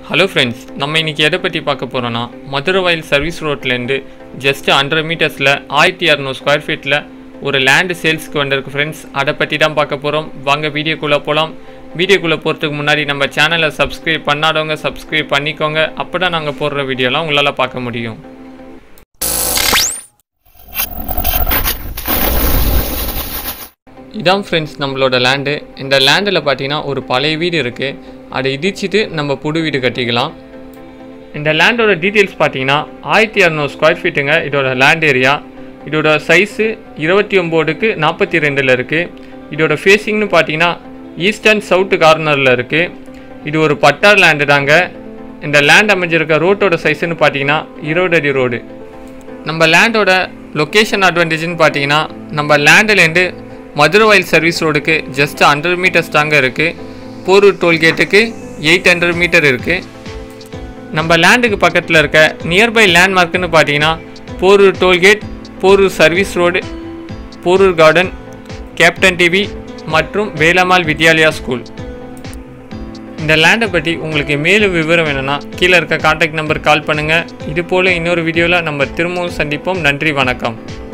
hello friends நம்ம இன்றைக்கி எதை பற்றி பார்க்க போகிறோன்னா மதுரை வயல் சர்வீஸ் ரோட்லேருந்து ஜஸ்ட் ஹண்ட்ரட் மீட்டர்ஸில் ஆயிரத்தி இரநூறு ஸ்கொயர் ஃபீட்டில் ஒரு லேண்டு சேல்ஸ்க்கு வந்திருக்கு ஃப்ரெண்ட்ஸ் அதை பற்றி தான் பார்க்க போகிறோம் வாங்க வீடியோக்குள்ளே போகலாம் வீடியோக்குள்ளே போகிறதுக்கு முன்னாடி நம்ம சேனலை சப்ஸ்கிரைப் பண்ணாதவங்க சப்ஸ்கிரைப் பண்ணிக்கோங்க அப்போ தான் நாங்கள் போடுற வீடியோலாம் உங்களால் பார்க்க முடியும் இதான் ஃப்ரெண்ட்ஸ் நம்மளோட லேண்டு இந்த லேண்டில் பார்த்தீங்கன்னா ஒரு பழைய வீடு இருக்குது அதை இடிச்சிட்டு நம்ம புது வீடு கட்டிக்கலாம் இந்த லேண்டோட டீட்டெயில்ஸ் பார்த்தீங்கன்னா ஆயிரத்தி இரநூறு ஸ்கொயர் ஃபீட்டுங்க இதோட லேண்ட் ஏரியா இதோட சைஸு இருபத்தி ஒம்போதுக்கு நாற்பத்தி ரெண்டில் இருக்குது இதோட ஃபேஸிங்னு பார்த்தீங்கன்னா ஈஸ்ட் அண்ட் சவுத்து கார்னரில் இருக்குது இது ஒரு பட்டார் லேண்டு தாங்க இந்த லேண்ட் அமைஞ்சிருக்க ரோட்டோட சைஸுன்னு பார்த்தீங்கன்னா இருபது அடி ரோடு நம்ம லேண்டோட லொக்கேஷன் அட்வான்டேஜ்னு பார்த்தீங்கன்னா நம்ம லேண்டுலேருந்து மதுரை வயல் சர்வீஸ் ரோடுக்கு ஜஸ்ட் ஹண்ட்ரட் மீட்டர்ஸ் தாங்க இருக்குது போரூர் டோல்கேட்டுக்கு எயிட் ஹண்ட்ரட் மீட்டர் இருக்குது நம்ம லேண்டுக்கு பக்கத்தில் இருக்க நியர்பை லேண்ட்மார்க்குன்னு பார்த்தீங்கன்னா Porur toll gate Porur service road Porur garden captain TV மற்றும் வேலம்மாள் வித்யாலயா ஸ்கூல் இந்த லேண்டை பற்றி உங்களுக்கு மேலும் விவரம் வேணும்னா கீழே இருக்க காண்டாக்ட் நம்பர் கால் பண்ணுங்கள் இது போல் இன்னொரு வீடியோவில் நம்ம திரும்பவும் சந்திப்போம் நன்றி வணக்கம்